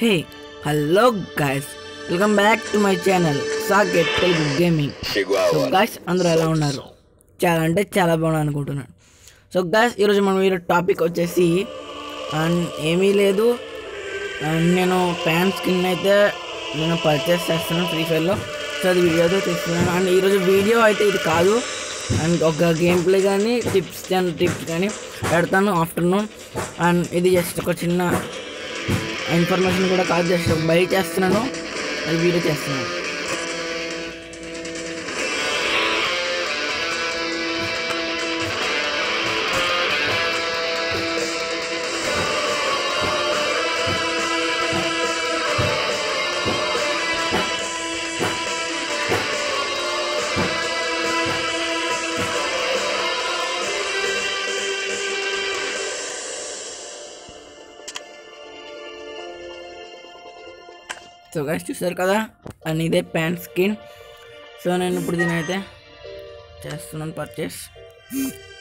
hey hello guys welcome back to my channel socket Telugu gaming so guys అందరూ ఎలా ఉన్నారు చాలా అంటే చాలా బాగున్నాను అనుకుంటున్నాను సో గాయస్ ఈరోజు మనం ఈరోజు టాపిక్ వచ్చేసి అండ్ ఏమీ లేదు అండ్ నేను ప్యాన్ స్కిన్ అయితే నేను పర్చేస్ చేస్తున్నాను ఫ్రీ ఫైర్లో సో అది వీడియోతో తీస్తున్నాను అండ్ ఈరోజు వీడియో అయితే ఇది కాదు అండ్ ఒక గేమ్ ప్లే కానీ టిప్స్ టిప్స్ కానీ పెడతాను ఆఫ్టర్నూన్ అండ్ ఇది జస్ట్ ఒక చిన్న ఇన్ఫర్మేషన్ కూడా కాదు జస్ట్ బై చేస్తున్నాను అది వీడియో చేస్తున్నాను సో గైస్ చూసారు కదా అండ్ ఇదే ప్యాంట్ స్కిన్ సో నేను ఇప్పుడు దీని అయితే చేస్తున్నాను పర్చేస్